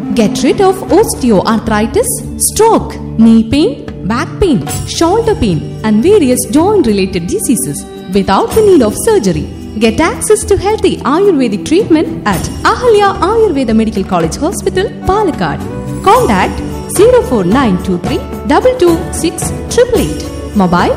Get rid of osteoarthritis, stroke, knee pain, back pain, shoulder pain, and various joint related diseases without the need of surgery. Get access to healthy Ayurvedic treatment at Ahalya Ayurveda Medical College Hospital, Palakkad. Contact 04923 226 888. Mobile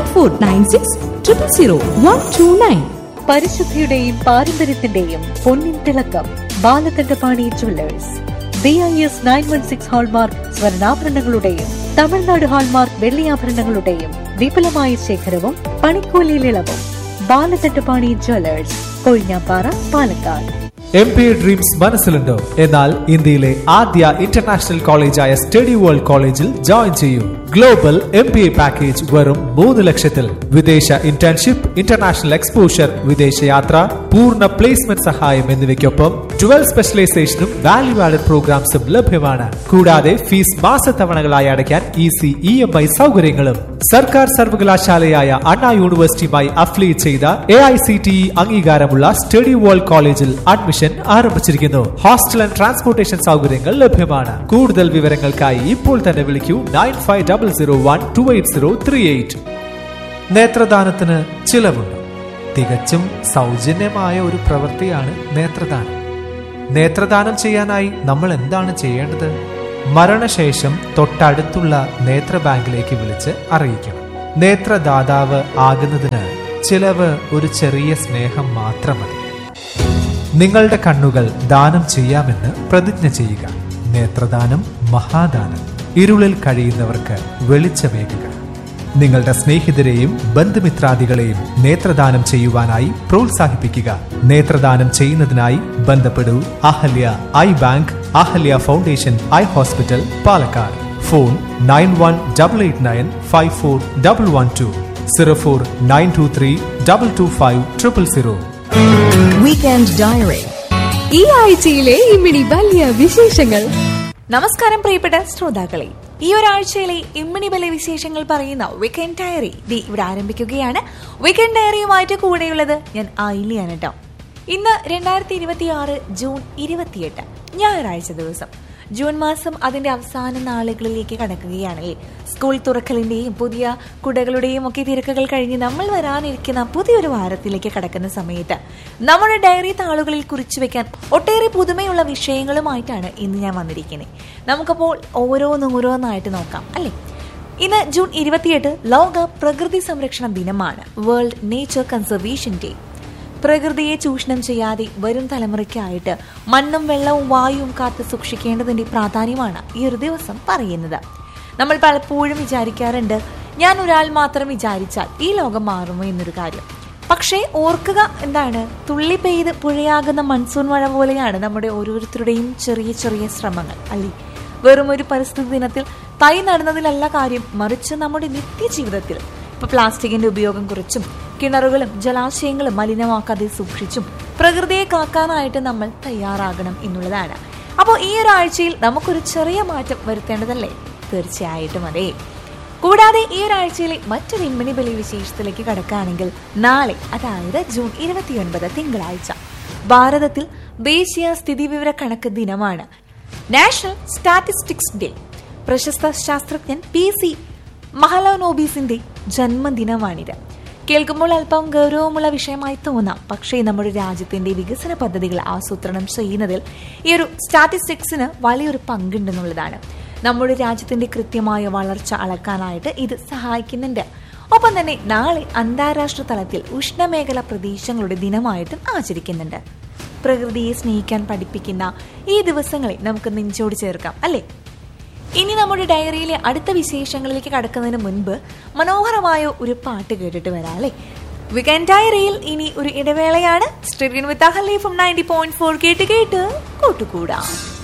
9496 000 129. പരിശുദ്ധിയുടെയും പാരമ്പര്യത്തിന്റെയും പൊന്നിൻ തിളക്കം Balakanthapani jewellers B I S nine one six hallmark സ്വർണ്ണാഭരണങ്ങളുടെയും Tamil Nadu hallmark വെള്ളിയാഭരണങ്ങളുടെയും വിപുലമായ ശേഖരവും പണിക്കൂലിയിൽ ഇളവും Balakanthapani jewellers Kozhinjampara Palakkad M B dreams മനസ്സിലുണ്ടോ എന്നാൽ ഇന്ത്യയിലെ ആദ്യ ഇന്റർനാഷണൽ കോളേജായ സ്റ്റഡി വേൾഡ് കോളേജിൽ ജോയിൻ ചെയ്യൂ global M B A package വെറും മൂന്ന് ലക്ഷത്തിൽ വിദേശ ഇന്റേൺഷിപ്പ് ഇന്റർനാഷണൽ എക്സ്പോഷർ വിദേശയാത്ര പൂർണ്ണ പ്ലേസ്മെന്റ് സഹായം എന്നിവയ്ക്കൊപ്പം ട്വൽവ് സ്പെഷ്യലൈസേഷനും വാല്യൂ ആഡഡ് പ്രോഗ്രാംസും ലഭ്യമാണ് കൂടാതെ ഫീസ് മാസത്തവണകളായി അടയ്ക്കാൻ ഈസി ഇ എം ഐ സൗകര്യങ്ങളും സർക്കാർ സർവകലാശാലയായ അണ്ണാ യൂണിവേഴ്സിറ്റിയുമായി അഫിലിയേറ്റ് ചെയ്ത A I C T E അംഗീകാരമുള്ള സ്റ്റഡി വേൾഡ് കോളേജിൽ അഡ്മിഷൻ ആരംഭിച്ചിരിക്കുന്നു ഹോസ്റ്റൽ ആൻഡ് ട്രാൻസ്പോർട്ടേഷൻ സൗകര്യങ്ങൾ ലഭ്യമാണ് കൂടുതൽ വിവരങ്ങൾക്കായി ഇപ്പോൾ തന്നെ വിളിക്കൂ nine five double zero one two eight zero three eight നേത്രദാനത്തിന് ചിലവുണ്ട് തികച്ചും സൗജന്യമായ ഒരു പ്രവൃത്തിയാണ് നേത്രദാനം നേത്രദാനം ചെയ്യാനായി നമ്മൾ എന്താണ് ചെയ്യേണ്ടത് മരണശേഷം തൊട്ടടുത്തുള്ള നേത്ര ബാങ്കിലേക്ക് വിളിച്ച് അറിയിക്കണം നേത്രദാതാവ് ആകുന്നതിന് ചിലവ് ഒരു ചെറിയ സ്നേഹം മാത്രം മതി നിങ്ങളുടെ കണ്ണുകൾ ദാനം ചെയ്യാമെന്ന് പ്രതിജ്ഞ ചെയ്യുക നേത്രദാനം മഹാദാനം ഇരുളിൽ കഴിയുന്നവർക്ക് വെളിച്ചമേകുക നിങ്ങളുടെ സ്നേഹിതരെയും ബന്ധുമിത്രാദികളെയും നേത്രദാനം ചെയ്യുവാനായി പ്രോത്സാഹിപ്പിക്കുക നേത്രദാനം ചെയ്യുന്നതിനായി ബന്ധപ്പെടൂ Ahalya eye bank Ahalya foundation eye hospital Palakkad phone nine one double eight nine five four double one two zero four nine two three double two five triple zero Weekend Diary. ഈ ആഴ്ചയിലെ ഇമ്മിണി വലിയ വിശേഷങ്ങൾ നമസ്കാരം പ്രിയപ്പെട്ട ശ്രോതാക്കളെ ഈ ഒരാഴ്ചയിലെ ഇമ്മിണി ബല വിശേഷങ്ങൾ പറയുന്ന വീക്കെൻഡ് ഡയറി ദി ഇവിടെ ആരംഭിക്കുകയാണ് വീക്കെൻഡ് ഡയറിയുമായിട്ട് കൂടെയുള്ളത് ഞാൻ ആയില്യാണ് കേട്ടോ ഇന്ന് രണ്ടായിരത്തി ഇരുപത്തി ആറ് ജൂൺ ഇരുപത്തിയെട്ട് ഞായറാഴ്ച ദിവസം ജൂൺ മാസം അതിന്റെ അവസാന നാളുകളിലേക്ക് കടക്കുകയാണല്ലേ സ്കൂൾ തുറക്കലിന്റെയും പുതിയ കുടകളുടെയും ഒക്കെ തിരക്കുകൾ കഴിഞ്ഞ് നമ്മൾ വരാനിരിക്കുന്ന പുതിയൊരു വാരത്തിലേക്ക് കടക്കുന്ന സമയത്ത് നമ്മുടെ ഡയറി താളുകളിൽ കുറിച്ചു വെക്കാൻ ഒട്ടേറെ പുതുമയുള്ള വിഷയങ്ങളുമായിട്ടാണ് ഇന്ന് ഞാൻ വന്നിരിക്കുന്നത് നമുക്കപ്പോൾ ഓരോന്നും ഓരോന്നായിട്ട് നോക്കാം അല്ലേ ഇന്ന് ജൂൺ ഇരുപത്തിയെട്ട് ലോക പ്രകൃതി സംരക്ഷണ ദിനമാണ് വേൾഡ് നേച്ചർ കൺസർവേഷൻ ഡേ പ്രകൃതിയെ ചൂഷണം ചെയ്യാതെ വരും തലമുറയ്ക്കായിട്ട് മണ്ണും വെള്ളവും വായുവും കാത്ത് സൂക്ഷിക്കേണ്ടതിന്റെ പ്രാധാന്യമാണ് ഈ ഒരു ദിവസം പറയുന്നത് നമ്മൾ പലപ്പോഴും വിചാരിക്കാറുണ്ട് ഞാൻ ഒരാൾ മാത്രം വിചാരിച്ചാൽ ഈ ലോകം മാറുമോ എന്നൊരു കാര്യം പക്ഷേ ഓർക്കുക എന്താണ് തുള്ളി പെയ്ത് പുഴയാകുന്ന മൺസൂൺ മഴ പോലെയാണ് നമ്മുടെ ഓരോരുത്തരുടെയും ചെറിയ ചെറിയ ശ്രമങ്ങൾ അല്ലേ വെറും ഒരു പരിസ്ഥിതി ദിനത്തിൽ തൈ നടുന്നതിലല്ല കാര്യം മറിച്ച് നമ്മുടെ നിത്യജീവിതത്തിൽ ഇപ്പൊ പ്ലാസ്റ്റിക്കിന്റെ ഉപയോഗം കുറച്ചും കിണറുകളും ജലാശയങ്ങളും മലിനമാക്കാതെ സൂക്ഷിച്ചും പ്രകൃതിയെ കാക്കാനായിട്ട് നമ്മൾ തയ്യാറാകണം എന്നുള്ളതാണ് അപ്പോൾ ഈ ഒരു ആഴ്ചയിൽ നമുക്കൊരു ചെറിയ മാറ്റം വരുത്തേണ്ടതല്ലേ തീർച്ചയായിട്ടും അതെ കൂടാതെ ഈ ഒരാഴ്ചയിലെ മറ്റൊരു ഇമ്മിണി ബലി വിശേഷത്തിലേക്ക് കടക്കുകയാണെങ്കിൽ നാളെ അതായത് ജൂൺ ഇരുപത്തിയൊൻപത് തിങ്കളാഴ്ച ഭാരതത്തിൽ ദേശീയ സ്ഥിതിവിവര കണക്ക് ദിനമാണ് നാഷണൽ സ്റ്റാറ്റിസ്റ്റിക്സ് ഡേ പ്രശസ്ത ശാസ്ത്രജ്ഞൻ പി സി മഹലോനോബീസിന്റെ ജന്മദിനമാണിത് കേൾക്കുമ്പോൾ അല്പം ഗൗരവമുള്ള വിഷയമായി തോന്നാം പക്ഷേ നമ്മുടെ രാജ്യത്തിന്റെ വികസന പദ്ധതികൾ ആസൂത്രണം ചെയ്യുന്നതിൽ ഈ ഒരു സ്റ്റാറ്റിസ്റ്റിക്സിന് വലിയൊരു പങ്കുണ്ടെന്നുള്ളതാണ് നമ്മുടെ രാജ്യത്തിന്റെ കൃത്യമായ വളർച്ച അളക്കാനായിട്ട് ഇത് സഹായിക്കുന്നുണ്ട് ഒപ്പം തന്നെ നാളെ അന്താരാഷ്ട്ര തലത്തിൽ ഉഷ്ണമേഖല പ്രദേശങ്ങളുടെ ദിനമായിട്ടും ആചരിക്കുന്നുണ്ട് പ്രകൃതിയെ സ്നേഹിക്കാൻ പഠിപ്പിക്കുന്ന ഈ ദിവസങ്ങളെ നമുക്ക് നെഞ്ചോട് ചേർക്കാം അല്ലേ ഇനി നമ്മുടെ ഡയറിയിലെ അടുത്ത വിശേഷങ്ങളിലേക്ക് കടക്കുന്നതിന് മുൻപ് മനോഹരമായ ഒരു പാട്ട് കേട്ടിട്ട് വരാം അല്ലേ വീക്കെൻഡ് ഡയറിയിൽ ഇനി ഒരു ഇടവേളയാണ് street with Ahali from ninety point four കേട്ട് കേട്ട് കൂട്ടുകൂടാം